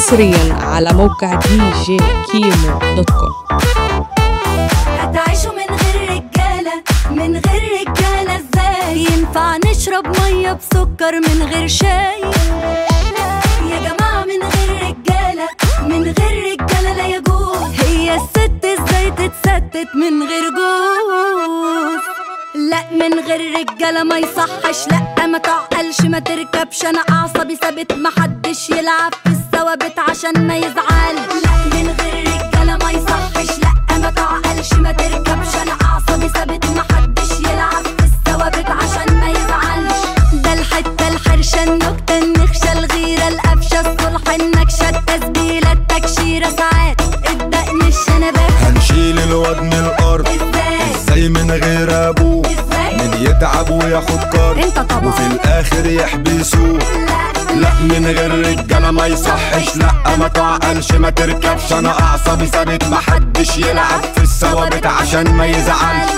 حصريا على موقع دي جي كيمو دوت كوم هتعيشوا من غير رجالة من غير رجالة ازاي ينفع نشرب مية بسكر من غير شاي يا جماعة من غير رجالة من غير رجالة لا يجوز هي الست ازاي تتستت من غير جوز لا من غير رجالة ما يصحش لا ما تعقلش ما تركبش انا اعصابي ثابت محدش يلعب في الثوابت عشان ما يزعل لا من غير رجالة ما يصحش لا ما تعقلش ما تركبش انا اعصابي ثابت محدش يلعب في الثوابت عشان ما يزعلش ده الحتة الحرشة النكتة النخشة الغيرة القفشة الصلح النكشة التسبيلة التكشيرة ساعات الدقن الشنبات هنشيل الواد من الارض ازاي ازاي من غير ابوه ازاي من يتعب وياخد كارد انت طبعا. وفي الاخر يحبسوه لا لا من غير رجاله ما يصحش لا ما تعقلش ما تركبش انا اعصابي ثابت محدش يلعب في الثوابت عشان ما يزعلش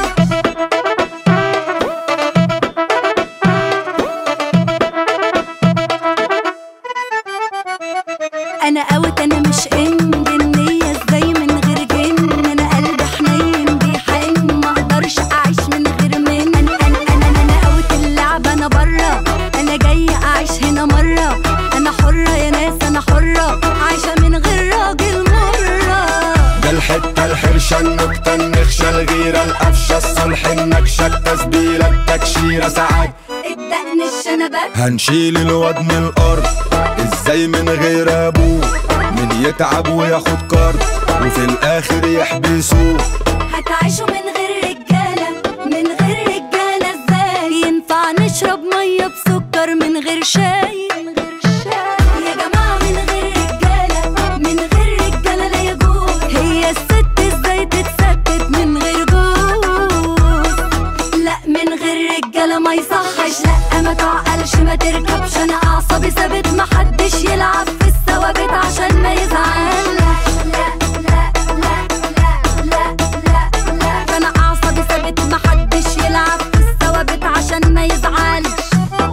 انا اوت انا مش ان جنية ازاي من غير جن انا قلبي حنين بيحن ما اقدرش اعيش من غير من انا انا انا انا, أنا اوت اللعبة انا برا انا جاية اعيش هنا مرة انا حرة يا ناس انا حرة عايشة من غير راجل مرة ده الحته الحرشه النكته النخشه الغيره القفشه الصلح النكشه التسبيله التكشيره ساعات الدقن الشنبات هنشيل الواد من الارض ازاي من غير ابوه من يتعب وياخد كارد وفي الاخر يحبسوه هتعيشوا من غير رجالة من غير رجالة ازاي ينفع نشرب مية بسكر من غير شاي يا جماعة من غير رجالة من غير رجالة لا يجوز هي الست ازاي تتستت من غير جوز لا من غير رجالة ما يصحش لا ما تعقلش ما تركبش انا اعصابي ثابت محدش يلعب في الثوابت عشان ما يزعل لا لا لا لا لا لا لا انا اعصابي ثابت محدش يلعب في الثوابت عشان ما يزعلش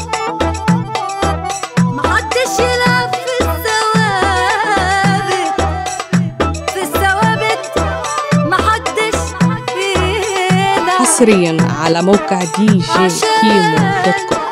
محدش يلعب في الثوابت في الثوابت محدش يلعب حصريا على موقع دي جي كيمو دوت كوم